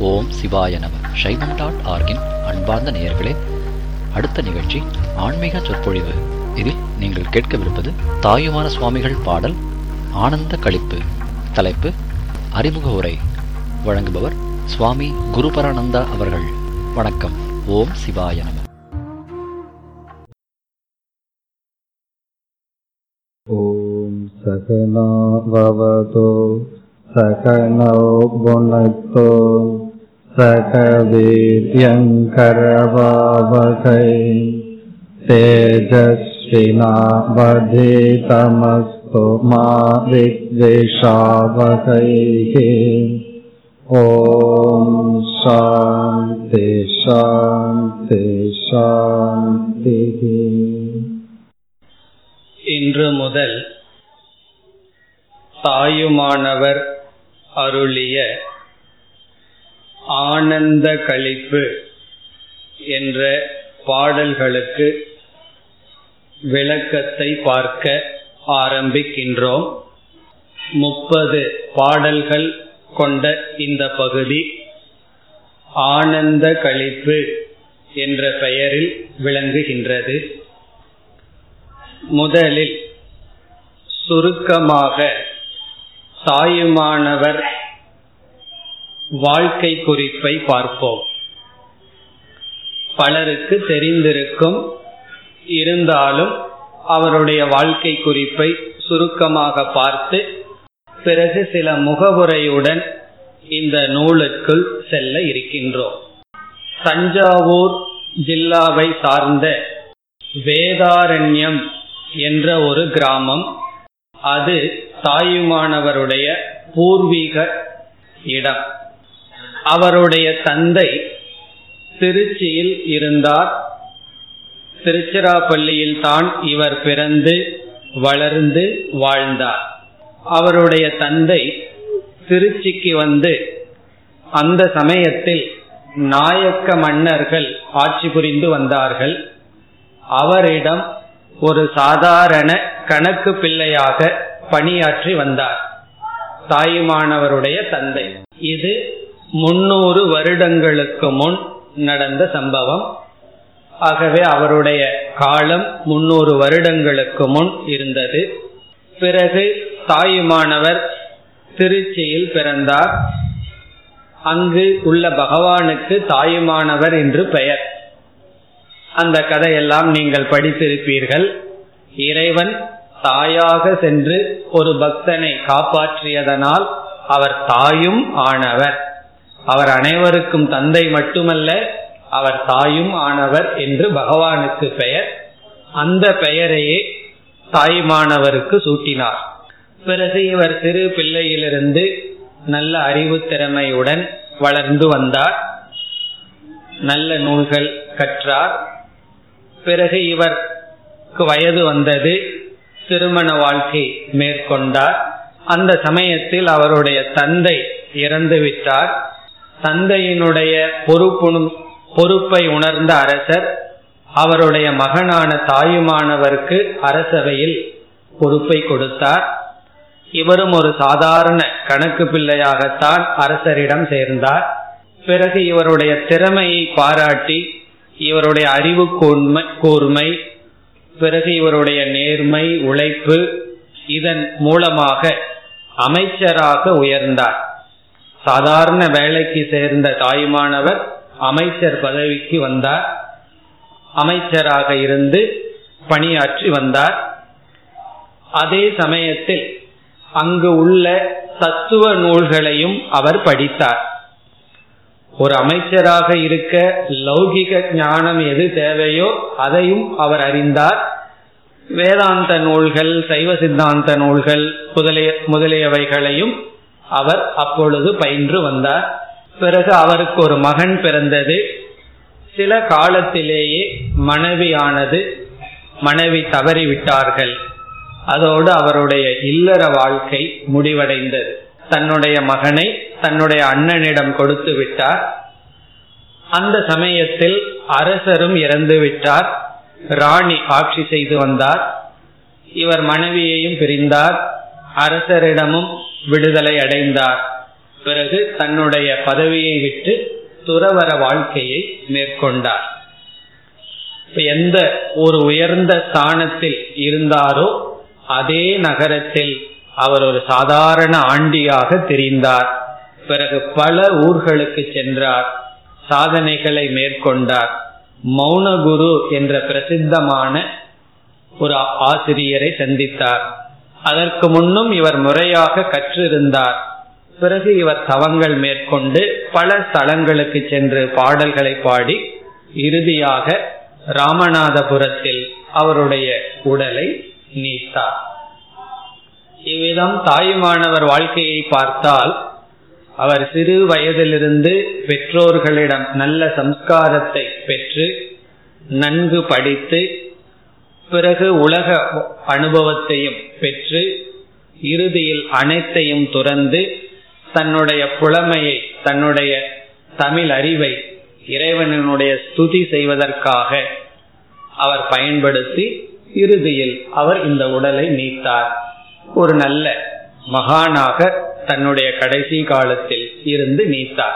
ஓம் சிவாய நம சைவம் டாட் ஆர்கின் அன்பார்ந்த நேயர்களே அடுத்த நிகழ்ச்சி ஆன்மீக சொற்பொழிவு இதில் நீங்கள் கேட்கவிருப்பது தாயுமான சுவாமிகள் பாடல் ஆனந்த களிப்பு தலைப்பு அறிமுக உரை வழங்குபவர் சுவாமி குருபரானந்தா அவர்கள் வணக்கம் ஓம் சிவாய நம ॐ सकना भवतु सकनौ भुनक्तु सकवीर्यङ्करवावकै तेजस्विनावधितमस्तु मा विद्वेषावकैः ॐ शान्ति शान्ति शान्तिः இன்று முதல் தாயுமானவர் அருளிய ஆனந்த களிப்பு என்ற பாடல்களுக்கு விளக்கத்தை பார்க்க ஆரம்பிக்கின்றோம் முப்பது பாடல்கள் கொண்ட இந்த பகுதி ஆனந்த களிப்பு என்ற பெயரில் விளங்குகின்றது முதலில் சுருக்கமாக தாயுமானவர் வாழ்க்கை குறிப்பை பார்ப்போம் பலருக்கு தெரிந்திருக்கும் இருந்தாலும் அவருடைய வாழ்க்கை குறிப்பை சுருக்கமாக பார்த்து பிறகு சில முகவுரையுடன் இந்த நூலுக்குள் செல்ல இருக்கின்றோம் தஞ்சாவூர் ஜில்லாவை சார்ந்த வேதாரண்யம் என்ற ஒரு கிராமம் அது தாயுமானவருடைய பூர்வீக இடம் அவருடைய தந்தை திருச்சியில் இருந்தார் திருச்சிராப்பள்ளியில் தான் இவர் பிறந்து வளர்ந்து வாழ்ந்தார் அவருடைய தந்தை திருச்சிக்கு வந்து அந்த சமயத்தில் நாயக்க மன்னர்கள் ஆட்சி புரிந்து வந்தார்கள் அவரிடம் ஒரு சாதாரண கணக்கு பிள்ளையாக பணியாற்றி வந்தார் தாயுமானவருடைய தந்தை இது முன்னூறு வருடங்களுக்கு முன் நடந்த சம்பவம் ஆகவே அவருடைய காலம் முன்னூறு வருடங்களுக்கு முன் இருந்தது பிறகு தாயுமானவர் திருச்சியில் பிறந்தார் அங்கு உள்ள பகவானுக்கு தாயுமானவர் என்று பெயர் அந்த கதையெல்லாம் நீங்கள் படித்திருப்பீர்கள் இறைவன் தாயாக சென்று ஒரு பக்தனை காப்பாற்றியதனால் அவர் தாயும் ஆனவர் அவர் அனைவருக்கும் தந்தை மட்டுமல்ல அவர் தாயும் ஆனவர் என்று பகவானுக்கு பெயர் அந்த பெயரையே தாயுமானவருக்கு சூட்டினார் பிறகு இவர் சிறு பிள்ளையிலிருந்து நல்ல அறிவு திறமையுடன் வளர்ந்து வந்தார் நல்ல நூல்கள் கற்றார் பிறகு இவருக்கு வயது வந்தது திருமண வாழ்க்கை மேற்கொண்டார் அந்த சமயத்தில் அவருடைய தந்தை இறந்து விட்டார் தந்தையினுடைய பொறுப்பு பொறுப்பை உணர்ந்த அரசர் அவருடைய மகனான தாயுமானவருக்கு அரசவையில் பொறுப்பை கொடுத்தார் இவரும் ஒரு சாதாரண கணக்கு பிள்ளையாகத்தான் அரசரிடம் சேர்ந்தார் பிறகு இவருடைய திறமையை பாராட்டி இவருடைய அறிவு கூர்மை கூர்மை பிறகு இவருடைய நேர்மை உழைப்பு இதன் மூலமாக அமைச்சராக உயர்ந்தார் சாதாரண வேலைக்கு சேர்ந்த தாயுமானவர் அமைச்சர் பதவிக்கு வந்தார் அமைச்சராக இருந்து பணியாற்றி வந்தார் அதே சமயத்தில் அங்கு உள்ள தத்துவ நூல்களையும் அவர் படித்தார் ஒரு அமைச்சராக இருக்க லௌகிக ஞானம் எது தேவையோ அதையும் அவர் அறிந்தார் வேதாந்த நூல்கள் சைவ சித்தாந்த நூல்கள் முதலிய முதலியவைகளையும் அவர் அப்பொழுது பயின்று வந்தார் பிறகு அவருக்கு ஒரு மகன் பிறந்தது சில காலத்திலேயே மனைவியானது மனைவி தவறிவிட்டார்கள் அதோடு அவருடைய இல்லற வாழ்க்கை முடிவடைந்தது தன்னுடைய மகனை தன்னுடைய அண்ணனிடம் கொடுத்து விட்டார் அந்த சமயத்தில் அரசரும் இறந்து விட்டார் ராணி ஆட்சி செய்து வந்தார் இவர் மனைவியையும் பிரிந்தார் அரசரிடமும் விடுதலை அடைந்தார் பிறகு தன்னுடைய பதவியை விட்டு துறவர வாழ்க்கையை மேற்கொண்டார் எந்த ஒரு உயர்ந்த ஸ்தானத்தில் இருந்தாரோ அதே நகரத்தில் அவர் ஒரு சாதாரண ஆண்டியாக தெரிந்தார் பிறகு பல ஊர்களுக்கு சென்றார் சாதனைகளை மேற்கொண்டார் மௌனகுரு என்ற பிரசித்தமான ஒரு ஆசிரியரை சந்தித்தார் அதற்கு முன்னும் இவர் முறையாக கற்றிருந்தார் பிறகு இவர் தவங்கள் மேற்கொண்டு பல ஸ்தலங்களுக்கு சென்று பாடல்களை பாடி இறுதியாக ராமநாதபுரத்தில் அவருடைய உடலை நீத்தார் இவ்விதம் தாயுமானவர் வாழ்க்கையை பார்த்தால் அவர் சிறு வயதிலிருந்து பெற்றோர்களிடம் நல்ல சம்ஸ்காரத்தை பெற்று நன்கு படித்து பிறகு உலக அனுபவத்தையும் பெற்று இறுதியில் அனைத்தையும் துறந்து தன்னுடைய புலமையை தன்னுடைய தமிழ் அறிவை இறைவனுடைய ஸ்துதி செய்வதற்காக அவர் பயன்படுத்தி இறுதியில் அவர் இந்த உடலை நீத்தார் ஒரு நல்ல மகானாக தன்னுடைய கடைசி காலத்தில் இருந்து நீத்தார்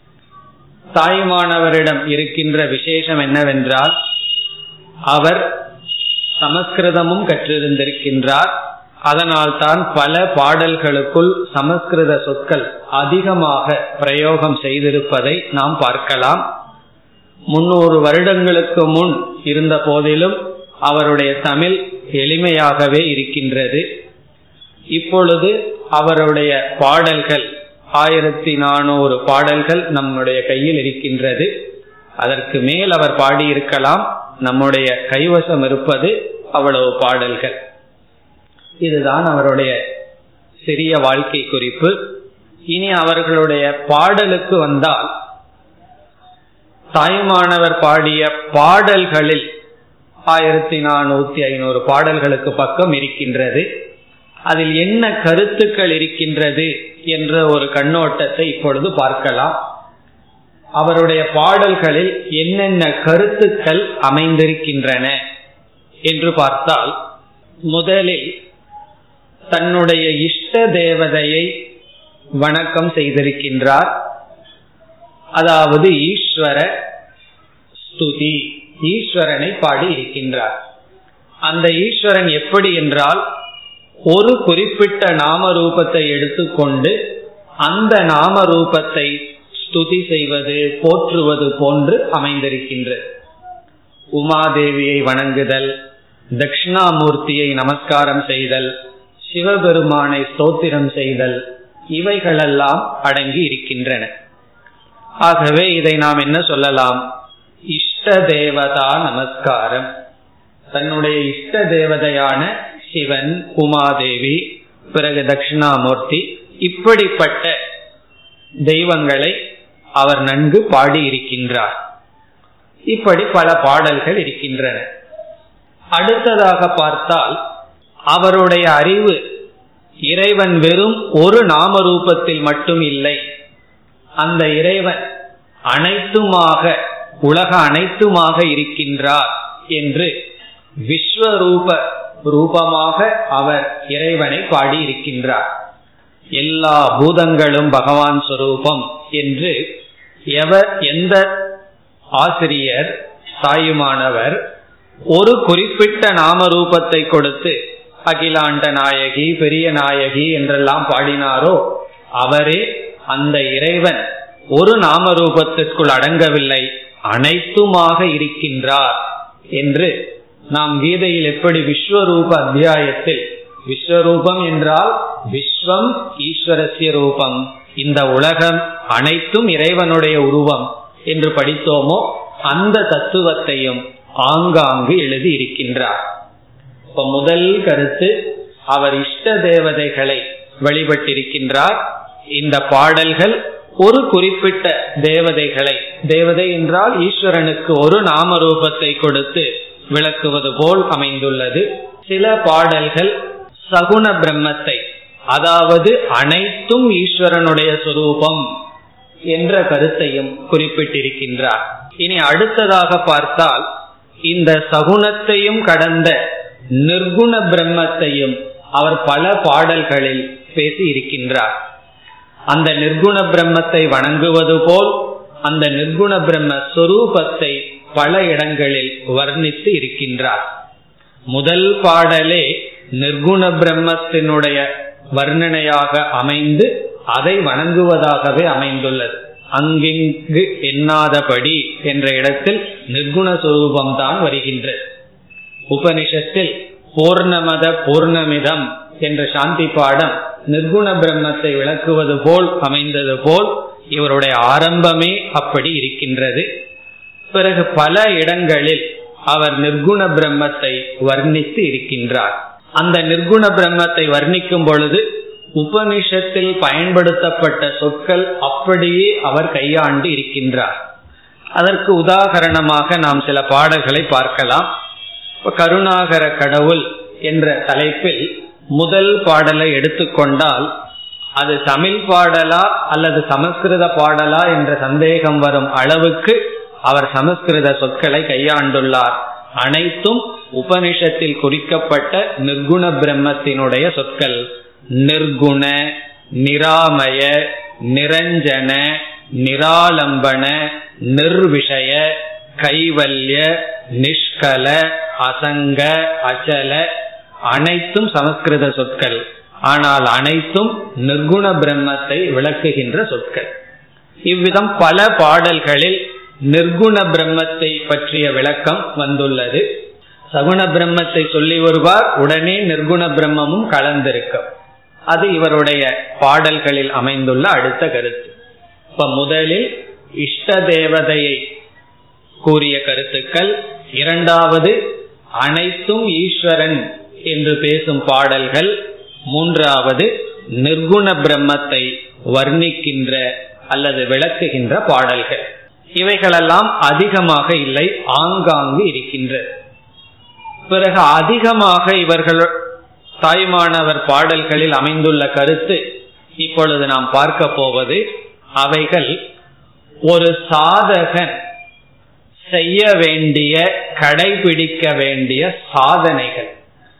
தாய்மானவரிடம் இருக்கின்ற விசேஷம் என்னவென்றால் அவர் சமஸ்கிருதமும் கற்றிருந்திருக்கின்றார் அதனால் தான் பல பாடல்களுக்குள் சமஸ்கிருத சொற்கள் அதிகமாக பிரயோகம் செய்திருப்பதை நாம் பார்க்கலாம் முன்னூறு வருடங்களுக்கு முன் இருந்த போதிலும் அவருடைய தமிழ் எளிமையாகவே இருக்கின்றது இப்பொழுது அவருடைய பாடல்கள் ஆயிரத்தி நானூறு பாடல்கள் நம்முடைய கையில் இருக்கின்றது அதற்கு மேல் அவர் பாடியிருக்கலாம் நம்முடைய கைவசம் இருப்பது அவ்வளவு பாடல்கள் இதுதான் அவருடைய சிறிய வாழ்க்கை குறிப்பு இனி அவர்களுடைய பாடலுக்கு வந்தால் தாய்மானவர் பாடிய பாடல்களில் ஆயிரத்தி நானூத்தி ஐநூறு பாடல்களுக்கு பக்கம் இருக்கின்றது அதில் என்ன கருத்துக்கள் இருக்கின்றது என்ற ஒரு கண்ணோட்டத்தை இப்பொழுது பார்க்கலாம் அவருடைய பாடல்களில் என்னென்ன கருத்துக்கள் அமைந்திருக்கின்றன என்று பார்த்தால் முதலில் தன்னுடைய இஷ்ட தேவதையை வணக்கம் செய்திருக்கின்றார் அதாவது ஈஸ்வர ஸ்துதி ஈஸ்வரனை பாடி இருக்கின்றார் அந்த ஈஸ்வரன் எப்படி என்றால் ஒரு குறிப்பிட்ட நாம ரூபத்தை எடுத்துக்கொண்டு அந்த நாம ரூபத்தை ஸ்துதி செய்வது போற்றுவது போன்று அமைந்திருக்கின்றது உமாதேவியை வணங்குதல் தட்சிணாமூர்த்தியை நமஸ்காரம் செய்தல் சிவபெருமானை ஸ்தோத்திரம் செய்தல் இவைகளெல்லாம் அடங்கி இருக்கின்றன ஆகவே இதை நாம் என்ன சொல்லலாம் இஷ்ட தேவதா நமஸ்காரம் தன்னுடைய இஷ்ட தேவதையான சிவன் உமாதேவி பிறகு தட்சிணாமூர்த்தி இப்படிப்பட்ட தெய்வங்களை அவர் நன்கு பாடி இருக்கின்றார் இப்படி பல பாடல்கள் இருக்கின்றன அடுத்ததாக பார்த்தால் அவருடைய அறிவு இறைவன் வெறும் ஒரு நாம ரூபத்தில் மட்டும் இல்லை அந்த இறைவன் அனைத்துமாக உலக அனைத்துமாக இருக்கின்றார் என்று விஸ்வரூப ரூபமாக அவர் இறைவனை பாடியிருக்கின்றார் எல்லா பூதங்களும் பகவான் ஸ்வரூபம் என்று எவர் எந்த ஆசிரியர் தாயுமானவர் ஒரு குறிப்பிட்ட நாம ரூபத்தை கொடுத்து அகிலாண்ட நாயகி பெரிய நாயகி என்றெல்லாம் பாடினாரோ அவரே அந்த இறைவன் ஒரு நாம ரூபத்திற்குள் அடங்கவில்லை அனைத்துமாக இருக்கின்றார் என்று நாம் கீதையில் எப்படி விஸ்வரூப அத்தியாயத்தில் விஸ்வரூபம் என்றால் விஸ்வம் ஈஸ்வரஸ்ய ரூபம் இந்த உலகம் அனைத்தும் இறைவனுடைய உருவம் என்று படித்தோமோ அந்த தத்துவத்தையும் ஆங்காங்கு எழுதி இருக்கின்றார் இப்ப முதல் கருத்து அவர் இஷ்ட தேவதைகளை வழிபட்டிருக்கின்றார் இந்த பாடல்கள் ஒரு குறிப்பிட்ட தேவதைகளை தேவதை என்றால் ஈஸ்வரனுக்கு ஒரு நாம ரூபத்தை கொடுத்து விளக்குவது போல் அமைந்துள்ளது சில பாடல்கள் சகுண பிரம்மத்தை அதாவது அனைத்தும் ஈஸ்வரனுடைய சுரூபம் என்ற கருத்தையும் குறிப்பிட்டிருக்கின்றார் இனி அடுத்ததாக பார்த்தால் இந்த சகுனத்தையும் கடந்த நிர்குண பிரம்மத்தையும் அவர் பல பாடல்களில் பேசி இருக்கின்றார் அந்த நிர்குண பிரம்மத்தை வணங்குவது போல் அந்த நிர்குண பிரம்ம சொரூபத்தை பல இடங்களில் வர்ணித்து இருக்கின்றார் முதல் பாடலே நிர்குண பிரம்மத்தினுடைய வர்ணனையாக அமைந்து அதை வணங்குவதாகவே அமைந்துள்ளது அங்கிங்கு எண்ணாதபடி என்ற இடத்தில் நிர்குண சுரூபம்தான் வருகின்றது உபனிஷத்தில் பூர்ணமத பூர்ணமிதம் என்ற சாந்தி பாடம் நிர்குண பிரம்மத்தை விளக்குவது போல் அமைந்தது போல் இவருடைய ஆரம்பமே அப்படி இருக்கின்றது பிறகு பல இடங்களில் அவர் நிர்குண பிரம்மத்தை வர்ணித்து இருக்கின்றார் அந்த நிர்குண பிரம்மத்தை வர்ணிக்கும் பொழுது உபனிஷத்தில் பயன்படுத்தப்பட்ட சொற்கள் அப்படியே அவர் கையாண்டு இருக்கின்றார் அதற்கு உதாகரணமாக நாம் சில பாடல்களை பார்க்கலாம் கருணாகர கடவுள் என்ற தலைப்பில் முதல் பாடலை எடுத்துக்கொண்டால் அது தமிழ் பாடலா அல்லது சமஸ்கிருத பாடலா என்ற சந்தேகம் வரும் அளவுக்கு அவர் சமஸ்கிருத சொற்களை கையாண்டுள்ளார் அனைத்தும் உபனிஷத்தில் குறிக்கப்பட்ட நிர்குண பிரம்மத்தினுடைய சொற்கள் நிர்குண நிராமய நிரஞ்சன நிராலம்பன நிர்விஷய கைவல்ய நிஷ்கல அசங்க அச்சல அனைத்தும் சமஸ்கிருத சொற்கள் ஆனால் அனைத்தும் நிர்குண பிரம்மத்தை விளக்குகின்ற சொற்கள் இவ்விதம் பல பாடல்களில் நிர்குண பிரம்மத்தை பற்றிய விளக்கம் வந்துள்ளது சகுண பிரம்மத்தை சொல்லி வருவார் உடனே நிர்குண பிரம்மமும் கலந்திருக்கும் அது இவருடைய பாடல்களில் அமைந்துள்ள அடுத்த கருத்து இப்ப முதலில் இஷ்ட தேவதையை கூறிய கருத்துக்கள் இரண்டாவது அனைத்தும் ஈஸ்வரன் என்று பேசும் பாடல்கள் மூன்றாவது நிர்குண பிரம்மத்தை வர்ணிக்கின்ற அல்லது விளக்குகின்ற பாடல்கள் இவைகளெல்லாம் அதிகமாக இல்லை ஆங்காங்கு இருக்கின்றது பிறகு அதிகமாக இவர்கள் தாய்மானவர் பாடல்களில் அமைந்துள்ள கருத்து இப்பொழுது நாம் பார்க்க போவது அவைகள் ஒரு சாதகன் செய்ய வேண்டிய கடைபிடிக்க வேண்டிய சாதனைகள்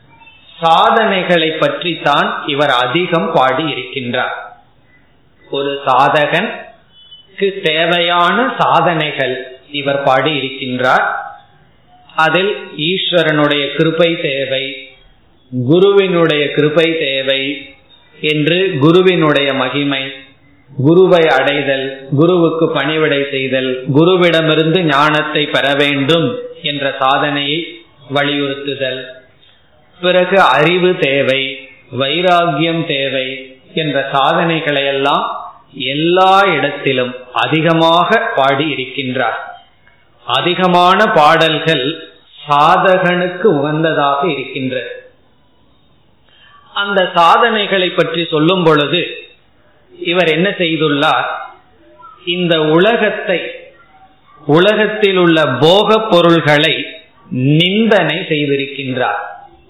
சாதனைகளை பற்றி தான் இவர் அதிகம் பாடி இருக்கின்றார் ஒரு சாதகனுக்கு தேவையான சாதனைகள் இவர் பாடி இருக்கின்றார் அதில் ஈஸ்வரனுடைய கிருப்பை தேவை குருவினுடைய கிருப்பை தேவை என்று குருவினுடைய மகிமை குருவை அடைதல் குருவுக்கு பணிவிடை செய்தல் குருவிடமிருந்து ஞானத்தை பெற வேண்டும் என்ற சாதனையை வலியுறுத்துதல் பிறகு அறிவு தேவை வைராகியம் தேவை என்ற சாதனைகளை எல்லாம் எல்லா இடத்திலும் அதிகமாக பாடி இருக்கின்றார் அதிகமான பாடல்கள் சாதகனுக்கு உகந்ததாக இருக்கின்றது அந்த சாதனைகளை பற்றி சொல்லும் பொழுது இவர் என்ன செய்துள்ளார் இந்த உலகத்தை உலகத்தில் உள்ள போக பொருள்களை நிந்தனை செய்திருக்கின்றார்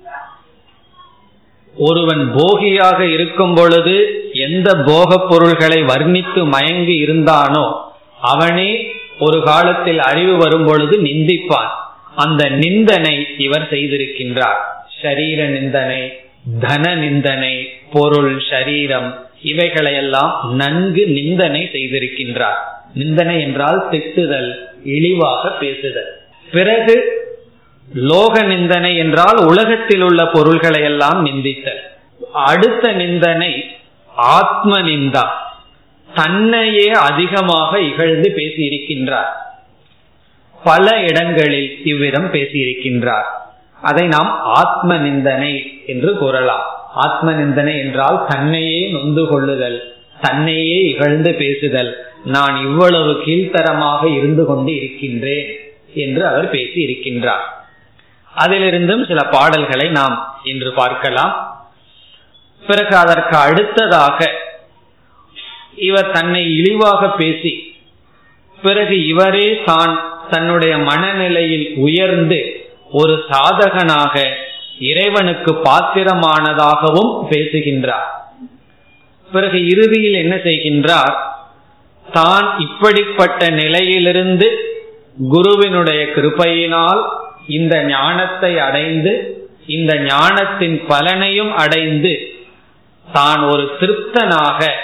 ஒருவன் போகியாக இருக்கும் பொழுது எந்த போக பொருள்களை வர்ணித்து மயங்கி இருந்தானோ அவனே ஒரு காலத்தில் அறிவு வரும் பொழுது நிந்திப்பான் அந்த நிந்தனை இவர் செய்திருக்கின்றார் ஷரீர நிந்தனை தன நிந்தனை பொருள் ஷரீரம் இவைகளையெல்லாம் நன்கு நிந்தனை செய்திருக்கின்றார் நிந்தனை என்றால் திட்டுதல் இழிவாக பேசுதல் பிறகு லோக நிந்தனை என்றால் உலகத்தில் உள்ள பொருள்களை எல்லாம் நிந்தித்தல் அடுத்த நிந்தனை ஆத்ம நிந்தா தன்னையே அதிகமாக இகழ்ந்து பேசியிருக்கின்றார் பல இடங்களில் இவ்விதம் பேசியிருக்கின்றார் அதை நாம் ஆத்ம நிந்தனை என்று கூறலாம் ஆத்ம நிந்தனை என்றால் தன்னையே நொந்து கொள்ளுதல் தன்னையே இகழ்ந்து பேசுதல் நான் இவ்வளவு கீழ்த்தரமாக இருந்து கொண்டு இருக்கின்றேன் என்று அவர் பேசி இருக்கின்றார் அதிலிருந்தும் சில பாடல்களை நாம் இன்று பார்க்கலாம் பிறகு அதற்கு அடுத்ததாக இவர் தன்னை இழிவாக பேசி பிறகு இவரே தான் தன்னுடைய மனநிலையில் உயர்ந்து ஒரு சாதகனாக இறைவனுக்கு பாத்திரமானதாகவும் பேசுகின்றார் பிறகு இறுதியில் என்ன செய்கின்றார் தான் இப்படிப்பட்ட நிலையிலிருந்து குருவினுடைய கிருப்பையினால் இந்த ஞானத்தை அடைந்து இந்த ஞானத்தின் பலனையும் அடைந்து தான் ஒரு திருப்தனாக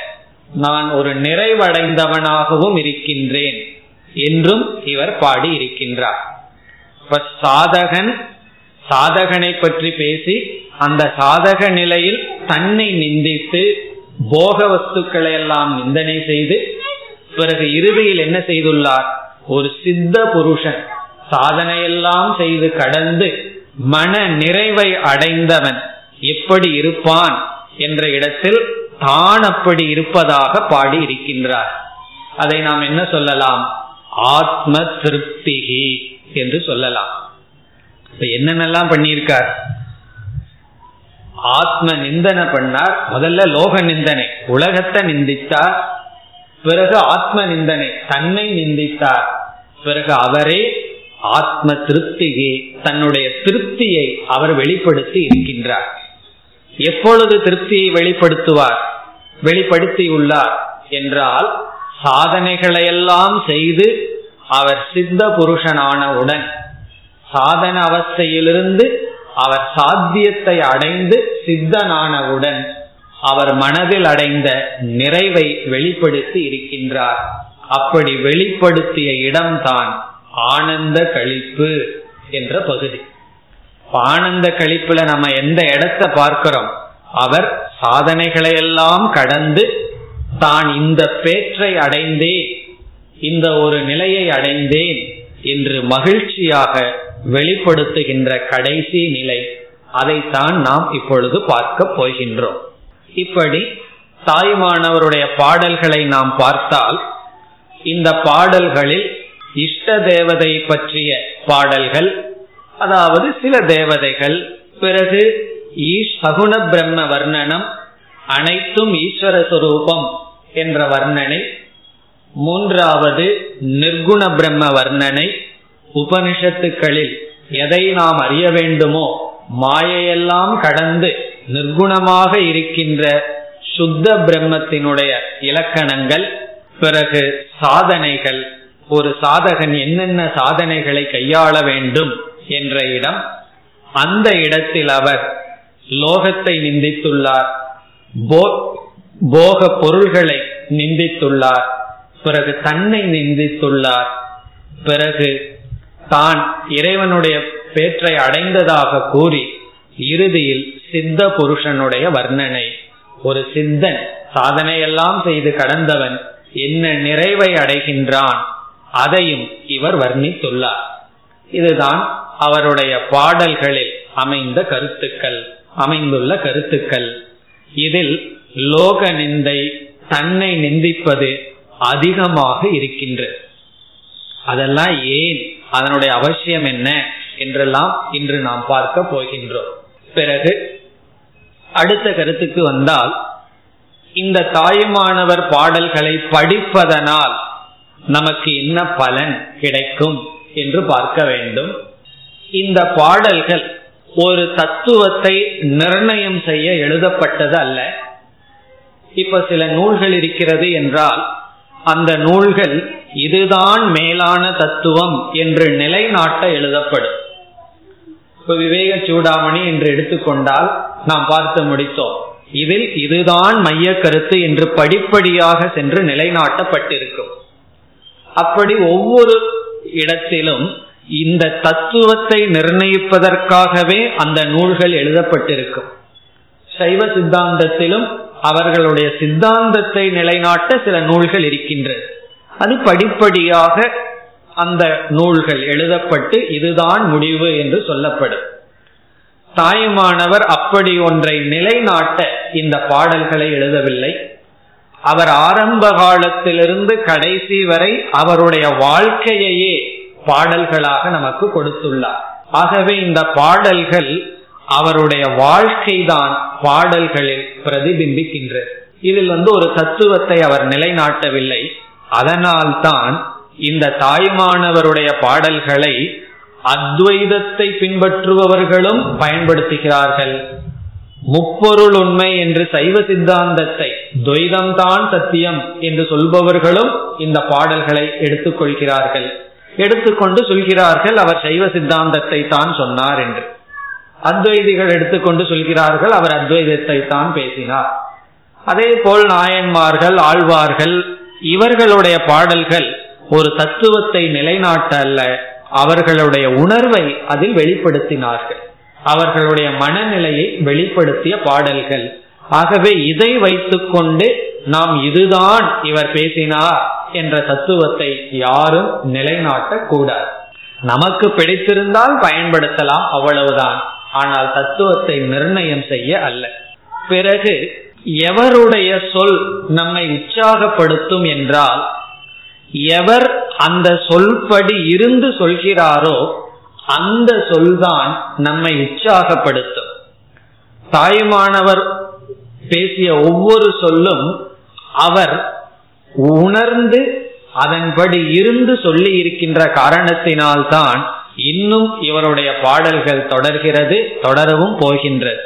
நான் ஒரு நிறைவடைந்தவனாகவும் இருக்கின்றேன் என்றும் இவர் பாடி இருக்கின்றார் இப்ப சாதகன் சாதகனை பற்றி பேசி அந்த சாதக நிலையில் தன்னை நிந்தித்து போக வஸ்துக்களை எல்லாம் நிந்தனை செய்து பிறகு இறுதியில் என்ன செய்துள்ளார் ஒரு சித்த புருஷன் சாதனையெல்லாம் செய்து கடந்து மன நிறைவை அடைந்தவன் எப்படி இருப்பான் என்ற இடத்தில் தான் அப்படி இருப்பதாக பாடி இருக்கின்றார் அதை நாம் என்ன சொல்லலாம் ஆத்ம திருப்திகி என்று சொல்லலாம் இப்ப என்னென்னலாம் பண்ணியிருக்கார் ஆத்ம நிந்தனை பண்ணார் முதல்ல லோக நிந்தனை உலகத்தை நிந்தித்தார் பிறகு ஆத்ம நிந்தனை தன்னை நிந்தித்தார் பிறகு அவரே ஆத்ம திருப்தியை தன்னுடைய திருப்தியை அவர் வெளிப்படுத்தி இருக்கின்றார் எப்பொழுது திருப்தியை வெளிப்படுத்துவார் வெளிப்படுத்தியுள்ளார் என்றால் சாதனைகளையெல்லாம் செய்து அவர் சித்த புருஷனானவுடன் சாதன அவஸ்தையிலிருந்து அவர் சாத்தியத்தை அடைந்து சித்தனானவுடன் அவர் மனதில் அடைந்த நிறைவை வெளிப்படுத்தி இருக்கின்றார் அப்படி வெளிப்படுத்திய இடம்தான் ஆனந்த கழிப்பு என்ற பகுதி ஆனந்த கழிப்புல நம்ம எந்த இடத்தை பார்க்கிறோம் அவர் சாதனைகளை எல்லாம் கடந்து தான் இந்த பேற்றை அடைந்தேன் இந்த ஒரு நிலையை அடைந்தேன் என்று மகிழ்ச்சியாக வெளிப்படுத்துகின்ற கடைசி நிலை அதைத்தான் நாம் இப்பொழுது பார்க்க போகின்றோம் இப்படி தாய்மானவருடைய பாடல்களை நாம் பார்த்தால் இந்த பாடல்களில் இஷ்ட தேவதை பற்றிய பாடல்கள் அதாவது சில தேவதைகள் பிறகு ஈஷ் சகுண பிரம்ம வர்ணனம் அனைத்தும் ஈஸ்வர சுரூபம் என்ற வர்ணனை மூன்றாவது நிர்குண பிரம்ம வர்ணனை உபனிஷத்துக்களில் எதை நாம் அறிய வேண்டுமோ மாயையெல்லாம் கடந்து நிர்குணமாக இருக்கின்ற சுத்த பிரம்மத்தினுடைய இலக்கணங்கள் பிறகு சாதனைகள் ஒரு சாதகன் என்னென்ன சாதனைகளை கையாள வேண்டும் என்ற இடம் அந்த இடத்தில் அவர் லோகத்தை நிந்தித்துள்ளார் போக பொருள்களை நிந்தித்துள்ளார் பிறகு தன்னை நிந்தித்துள்ளார் பிறகு தான் இறைவனுடைய பேற்றை அடைந்ததாக கூறி இறுதியில் சித்த புருஷனுடைய வர்ணனை ஒரு சித்தன் சாதனையெல்லாம் செய்து கடந்தவன் என்ன நிறைவை அடைகின்றான் அதையும் இவர் வர்ணித்துள்ளார் இதுதான் அவருடைய பாடல்களில் அமைந்த கருத்துக்கள் அமைந்துள்ள கருத்துக்கள் இதில் லோக நிந்தை தன்னை நிந்திப்பது அதிகமாக இருக்கின்றது அதெல்லாம் ஏன் அதனுடைய அவசியம் என்ன என்றெல்லாம் இன்று நாம் பார்க்க போகின்றோம் பிறகு அடுத்த கருத்துக்கு வந்தால் இந்த தாயுமானவர் பாடல்களை படிப்பதனால் நமக்கு என்ன பலன் கிடைக்கும் என்று பார்க்க வேண்டும் இந்த பாடல்கள் ஒரு தத்துவத்தை நிர்ணயம் செய்ய எழுதப்பட்டது அல்ல இப்ப சில நூல்கள் இருக்கிறது என்றால் அந்த நூல்கள் இதுதான் மேலான தத்துவம் என்று நிலைநாட்ட எழுதப்படும் இப்ப விவேக சூடாமணி என்று எடுத்துக்கொண்டால் நாம் பார்த்து முடித்தோம் இதில் இதுதான் மைய கருத்து என்று படிப்படியாக சென்று நிலைநாட்டப்பட்டிருக்கும் அப்படி ஒவ்வொரு இடத்திலும் இந்த தத்துவத்தை நிர்ணயிப்பதற்காகவே அந்த நூல்கள் எழுதப்பட்டிருக்கும் சைவ சித்தாந்தத்திலும் அவர்களுடைய சித்தாந்தத்தை நிலைநாட்ட சில நூல்கள் இருக்கின்றது அது படிப்படியாக அந்த நூல்கள் எழுதப்பட்டு இதுதான் முடிவு என்று சொல்லப்படும் தாயுமானவர் அப்படி ஒன்றை நிலைநாட்ட இந்த பாடல்களை எழுதவில்லை அவர் ஆரம்ப காலத்திலிருந்து கடைசி வரை அவருடைய வாழ்க்கையையே பாடல்களாக நமக்கு கொடுத்துள்ளார் ஆகவே இந்த பாடல்கள் அவருடைய வாழ்க்கை தான் பாடல்களில் பிரதிபிம்பிக்கின்றது இதில் வந்து ஒரு தத்துவத்தை அவர் நிலைநாட்டவில்லை அதனால்தான் இந்த தாய்மானவருடைய பாடல்களை அத்வைதத்தை பின்பற்றுபவர்களும் பயன்படுத்துகிறார்கள் முப்பொருள் உண்மை என்று சைவ சித்தாந்தத்தை துவைதம்தான் சத்தியம் என்று சொல்பவர்களும் இந்த பாடல்களை எடுத்துக்கொள்கிறார்கள் எடுத்துக்கொண்டு சொல்கிறார்கள் அவர் சைவ சித்தாந்தத்தை தான் சொன்னார் என்று அத்வைதிகள் எடுத்துக்கொண்டு சொல்கிறார்கள் அவர் அத்வைதத்தை தான் பேசினார் அதே போல் நாயன்மார்கள் ஆழ்வார்கள் இவர்களுடைய பாடல்கள் ஒரு தத்துவத்தை நிலைநாட்ட அல்ல அவர்களுடைய உணர்வை அதில் வெளிப்படுத்தினார்கள் அவர்களுடைய மனநிலையை வெளிப்படுத்திய பாடல்கள் ஆகவே இதை வைத்துக்கொண்டு நாம் இதுதான் இவர் பேசினார் என்ற தத்துவத்தை யாரும் நிலைநாட்டக் கூடாது நமக்கு பிடித்திருந்தால் பயன்படுத்தலாம் அவ்வளவுதான் ஆனால் தத்துவத்தை நிர்ணயம் செய்ய அல்ல பிறகு எவருடைய சொல் நம்மை உற்சாகப்படுத்தும் என்றால் எவர் அந்த சொல்படி இருந்து சொல்கிறாரோ அந்த சொல்தான் நம்மை உற்சாகப்படுத்தும் தாயுமானவர் பேசிய ஒவ்வொரு சொல்லும் அவர் உணர்ந்து அதன்படி இருந்து சொல்லி இருக்கின்ற காரணத்தினால்தான் இன்னும் இவருடைய பாடல்கள் தொடர்கிறது தொடரவும் போகின்றது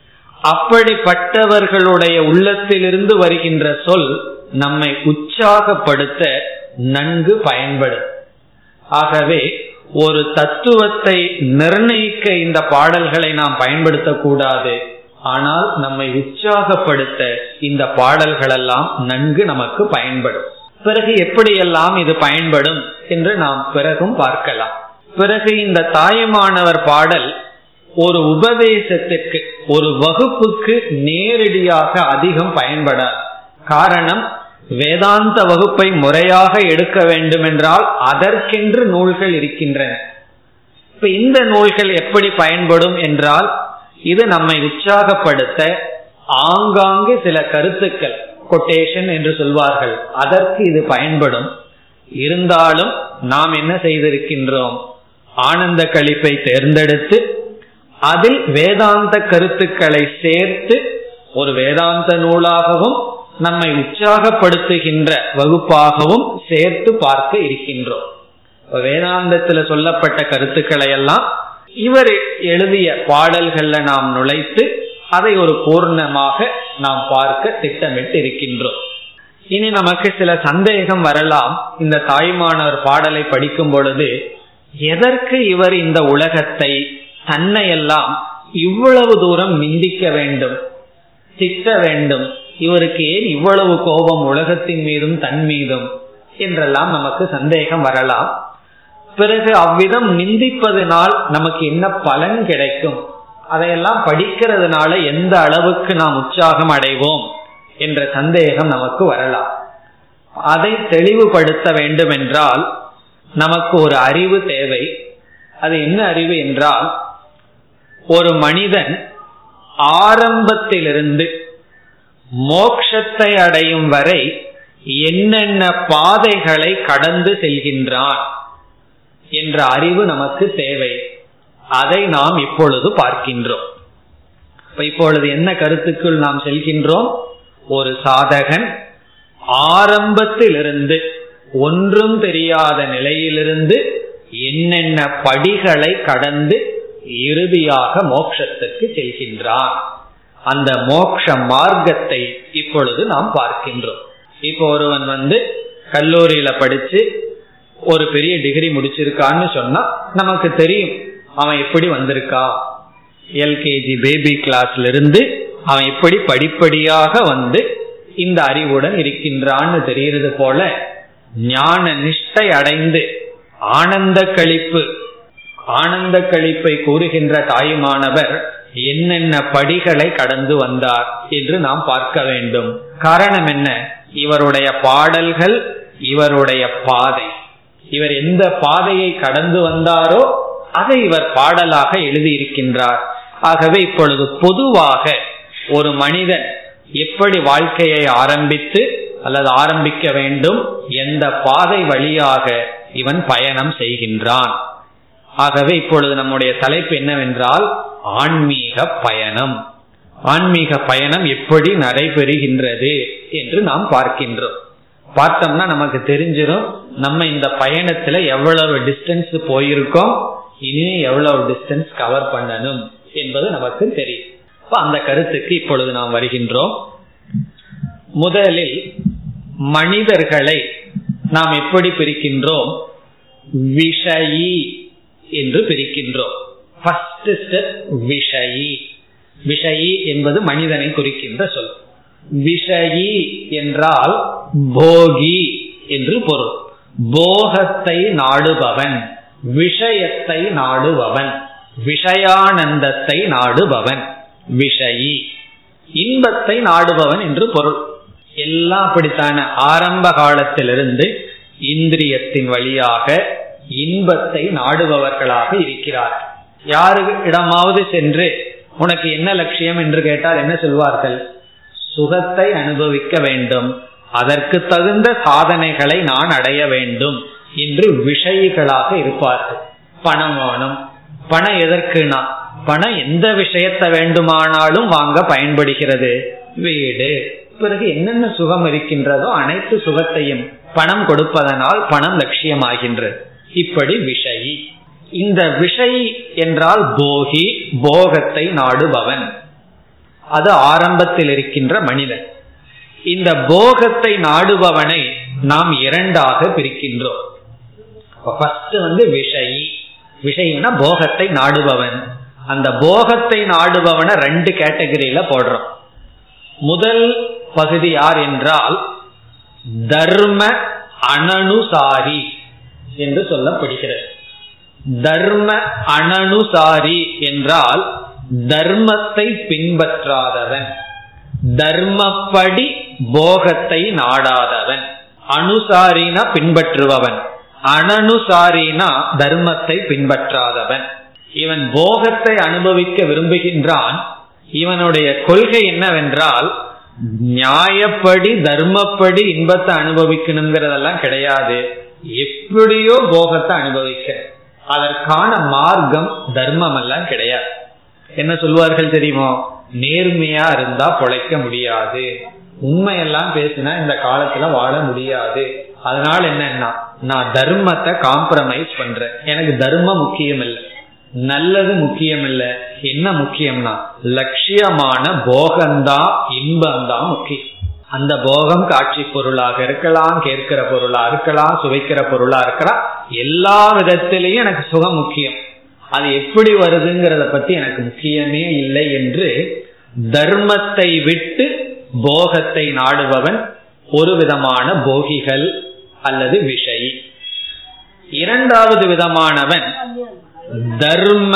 அப்படிப்பட்டவர்களுடைய உள்ளத்திலிருந்து வருகின்ற சொல் நம்மை உற்சாகப்படுத்த நன்கு பயன்படும் ஆகவே ஒரு தத்துவத்தை நிர்ணயிக்க இந்த பாடல்களை நாம் பயன்படுத்தக்கூடாது ஆனால் நம்மை உற்சாகப்படுத்த இந்த பாடல்கள் எல்லாம் நன்கு நமக்கு பயன்படும் பிறகு எப்படியெல்லாம் இது பயன்படும் என்று நாம் பிறகும் பார்க்கலாம் பிறகு இந்த தாயமானவர் பாடல் ஒரு உபதேசத்திற்கு ஒரு வகுப்புக்கு நேரடியாக அதிகம் பயன்படாது காரணம் வேதாந்த வகுப்பை முறையாக எடுக்க வேண்டும் என்றால் அதற்கென்று நூல்கள் இருக்கின்றன இப்ப இந்த நூல்கள் எப்படி பயன்படும் என்றால் இது நம்மை உற்சாகப்படுத்த ஆங்காங்கு சில கருத்துக்கள் கொட்டேஷன் என்று சொல்வார்கள் அதற்கு இது பயன்படும் இருந்தாலும் நாம் என்ன செய்திருக்கின்றோம் ஆனந்த கழிப்பை தேர்ந்தெடுத்து அதில் வேதாந்த கருத்துக்களை சேர்த்து ஒரு வேதாந்த நூலாகவும் நம்மை உற்சாகப்படுத்துகின்ற வகுப்பாகவும் சேர்த்து பார்க்க இருக்கின்றோம் வேதாந்தத்துல சொல்லப்பட்ட கருத்துக்களை எல்லாம் இவர் எழுதிய பாடல்கள்ல நாம் நுழைத்து அதை ஒரு பூர்ணமாக நாம் பார்க்க திட்டமிட்டு இருக்கின்றோம் இனி நமக்கு சில சந்தேகம் வரலாம் இந்த தாய்மானவர் பாடலை படிக்கும் பொழுது எதற்கு இவர் இந்த உலகத்தை தன்னையெல்லாம் இவ்வளவு தூரம் நிந்திக்க வேண்டும் திட்ட வேண்டும் இவருக்கு ஏன் இவ்வளவு கோபம் உலகத்தின் மீதும் தன் மீதும் என்றெல்லாம் நமக்கு சந்தேகம் வரலாம் பிறகு அவ்விதம் நிந்திப்பதனால் நமக்கு என்ன பலன் கிடைக்கும் அதையெல்லாம் படிக்கிறதுனால எந்த அளவுக்கு நாம் உற்சாகம் அடைவோம் என்ற சந்தேகம் நமக்கு வரலாம் அதை தெளிவுபடுத்த வேண்டும் என்றால் நமக்கு ஒரு அறிவு தேவை அது என்ன அறிவு என்றால் ஒரு மனிதன் ஆரம்பத்திலிருந்து மோக்ஷத்தை அடையும் வரை என்னென்ன பாதைகளை கடந்து செல்கின்றான் என்ற அறிவு நமக்கு தேவை அதை நாம் இப்பொழுது பார்க்கின்றோம் இப்பொழுது என்ன கருத்துக்குள் நாம் செல்கின்றோம் ஒரு சாதகன் ஆரம்பத்திலிருந்து ஒன்றும் தெரியாத நிலையிலிருந்து என்னென்ன படிகளை கடந்து இறுதியாக மோட்சத்துக்கு செல்கின்றான் அந்த மோக்ஷ மார்க்கத்தை இப்பொழுது நாம் பார்க்கின்றோம் இப்போ ஒருவன் வந்து கல்லூரியில படிச்சு ஒரு பெரிய டிகிரி முடிச்சிருக்கான்னு சொன்னா நமக்கு தெரியும் அவன் எப்படி வந்திருக்கான் எல்கேஜி பேபி கிளாஸ்ல இருந்து அவன் எப்படி படிப்படியாக வந்து இந்த அறிவுடன் இருக்கின்றான்னு தெரிகிறது போல ஞான நிஷ்டை அடைந்து ஆனந்த கழிப்பு ஆனந்த கழிப்பை கூறுகின்ற தாயுமானவர் என்னென்ன படிகளை கடந்து வந்தார் என்று நாம் பார்க்க வேண்டும் காரணம் என்ன இவருடைய பாடல்கள் இவருடைய பாதை இவர் எந்த பாதையை கடந்து வந்தாரோ அதை இவர் பாடலாக எழுதியிருக்கின்றார் ஆகவே இப்பொழுது பொதுவாக ஒரு மனிதன் எப்படி வாழ்க்கையை ஆரம்பித்து அல்லது ஆரம்பிக்க வேண்டும் எந்த பாதை வழியாக இவன் பயணம் செய்கின்றான் ஆகவே இப்பொழுது நம்முடைய தலைப்பு என்னவென்றால் ஆன்மீக பயணம் ஆன்மீக பயணம் எப்படி நடைபெறுகின்றது என்று நாம் பார்க்கின்றோம் பார்த்தோம்னா நமக்கு தெரிஞ்சிடும் நம்ம இந்த பயணத்துல எவ்வளவு டிஸ்டன்ஸ் போயிருக்கோம் இனிமே எவ்வளவு டிஸ்டன்ஸ் கவர் பண்ணணும் என்பது நமக்கு தெரியும் இப்ப அந்த கருத்துக்கு இப்பொழுது நாம் வருகின்றோம் முதலில் மனிதர்களை நாம் எப்படி பிரிக்கின்றோம் விஷயி என்று பிரிக்கின்றோம் ஃபர்ஸ்ட் ஸ்டெப் விஷயி விஷயி என்பது மனிதனை குறிக்கின்ற சொல் விஷயி என்றால் போகி என்று பொருள் போகத்தை நாடுபவன் விஷயத்தை நாடுபவன் விஷயானந்தத்தை நாடுபவன் விஷயி இன்பத்தை நாடுபவன் என்று பொருள் எல்லாம் அப்படித்தான ஆரம்ப காலத்திலிருந்து இந்திரியத்தின் வழியாக இன்பத்தை நாடுபவர்களாக இருக்கிறார்கள் யாரு இடமாவது சென்று உனக்கு என்ன லட்சியம் என்று கேட்டால் என்ன சொல்வார்கள் சுகத்தை அனுபவிக்க வேண்டும் அதற்கு தகுந்த சாதனைகளை நான் அடைய வேண்டும் என்று விஷயிகளாக இருப்பார்கள் பணம் வேணும் பணம் எதற்குனா பணம் எந்த விஷயத்தை வேண்டுமானாலும் வாங்க பயன்படுகிறது வீடு பிறகு என்னென்ன சுகம் இருக்கின்றதோ அனைத்து சுகத்தையும் பணம் கொடுப்பதனால் பணம் லட்சியமாகின்றது இப்படி விஷயி இந்த விஷய் என்றால் போகி போகத்தை நாடுபவன் அது ஆரம்பத்தில் இருக்கின்ற மனிதன் இந்த போகத்தை நாடுபவனை நாம் இரண்டாக பிரிக்கின்றோம் வந்து விஷயி விஷயினா போகத்தை நாடுபவன் அந்த போகத்தை நாடுபவனை ரெண்டு கேட்டகரியில போடுறோம் முதல் பகுதி யார் என்றால் தர்ம அனனுசாரி என்று சொல்லப்படுகிறது தர்ம அனனுசாரி என்றால் தர்மத்தை பின்பற்றாதவன் தர்மப்படி போகத்தை நாடாதவன் அனுசாரினா பின்பற்றுபவன் அனனுசாரினா தர்மத்தை பின்பற்றாதவன் இவன் போகத்தை அனுபவிக்க விரும்புகின்றான் இவனுடைய கொள்கை என்னவென்றால் நியாயப்படி தர்மப்படி இன்பத்தை அனுபவிக்கணுங்கிறதெல்லாம் கிடையாது எப்படியோ போகத்தை அனுபவிக்க அதற்கான மார்க்கம் தர்மம் எல்லாம் கிடையாது என்ன சொல்வார்கள் தெரியுமோ நேர்மையா இருந்தா பொழைக்க முடியாது உண்மையெல்லாம் பேசினா இந்த காலத்துல வாழ முடியாது அதனால என்னன்னா நான் தர்மத்தை காம்ப்ரமைஸ் பண்றேன் எனக்கு தர்மம் முக்கியம் இல்லை நல்லது முக்கியம் இல்ல என்ன முக்கியம்னா லட்சியமான போகம்தான் இன்பம்தான் முக்கியம் அந்த போகம் காட்சி பொருளாக இருக்கலாம் கேட்கிற பொருளா இருக்கலாம் சுவைக்கிற பொருளா இருக்கலாம் எல்லா விதத்திலையும் எனக்கு சுகம் முக்கியம் அது எப்படி வருதுங்கிறத பத்தி எனக்கு முக்கியமே இல்லை என்று தர்மத்தை விட்டு போகத்தை நாடுபவன் ஒரு விதமான போகிகள் அல்லது விஷயி இரண்டாவது விதமானவன் தர்ம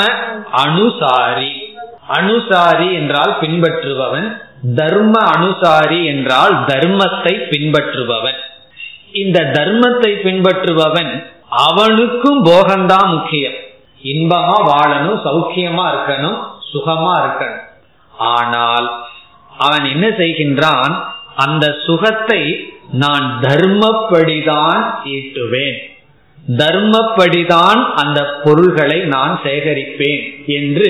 அனுசாரி அனுசாரி என்றால் பின்பற்றுபவன் தர்ம அனுசாரி என்றால் தர்மத்தை பின்பற்றுபவன் இந்த தர்மத்தை பின்பற்றுபவன் அவனுக்கும் போகம்தான் முக்கியம் இன்பமா வாழணும் சௌக்கியமா இருக்கணும் சுகமா இருக்கணும் ஆனால் அவன் என்ன செய்கின்றான் அந்த சுகத்தை நான் தர்மப்படிதான் ஈட்டுவேன் தர்மப்படிதான் அந்த பொருள்களை நான் சேகரிப்பேன் என்று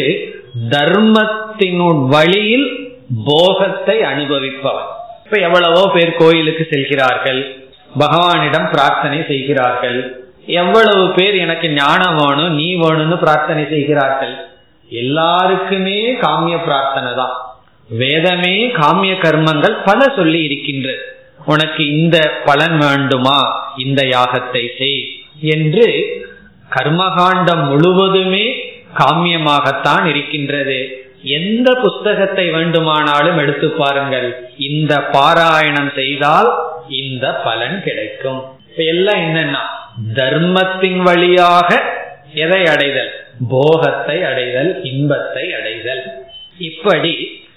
தர்மத்தினுள் வழியில் போகத்தை அனுபவிப்பவன் இப்ப எவ்வளவோ பேர் கோயிலுக்கு செல்கிறார்கள் பகவானிடம் பிரார்த்தனை செய்கிறார்கள் எவ்வளவு பேர் எனக்கு ஞானம் வேணும் நீ வேணும்னு பிரார்த்தனை செய்கிறார்கள் எல்லாருக்குமே காமிய பிரார்த்தனை தான் வேதமே காமிய கர்மங்கள் பல சொல்லி இருக்கின்றது உனக்கு இந்த பலன் வேண்டுமா இந்த யாகத்தை செய் என்று கர்மகாண்டம் முழுவதுமே காமியமாகத்தான் இருக்கின்றது எந்த புஸ்தகத்தை வேண்டுமானாலும் எடுத்து பாருங்கள் இந்த பாராயணம் செய்தால் இந்த பலன் கிடைக்கும் இப்ப எல்லாம் என்னன்னா தர்மத்தின் வழியாக எதை அடைதல் போகத்தை அடைதல் இன்பத்தை அடைதல் இப்படி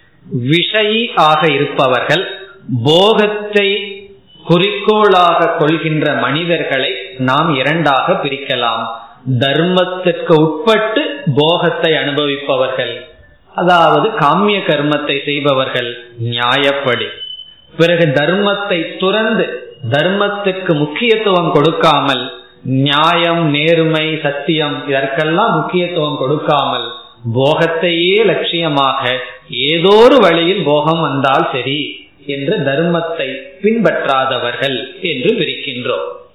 விஷயி ஆக இருப்பவர்கள் போகத்தை குறிக்கோளாக கொள்கின்ற மனிதர்களை நாம் இரண்டாக பிரிக்கலாம் தர்மத்திற்கு உட்பட்டு போகத்தை அனுபவிப்பவர்கள் அதாவது காமிய கர்மத்தை செய்பவர்கள் நியாயப்படி பிறகு தர்மத்தை துறந்து தர்மத்திற்கு முக்கியத்துவம் கொடுக்காமல் நியாயம் நேர்மை சத்தியம் இதற்கெல்லாம் முக்கியத்துவம் கொடுக்காமல் போகத்தையே லட்சியமாக ஏதோ ஒரு வழியில் போகம் வந்தால் சரி என்று தர்மத்தை பின்பற்றாதவர்கள் என்று பிரிக்கின்றோம்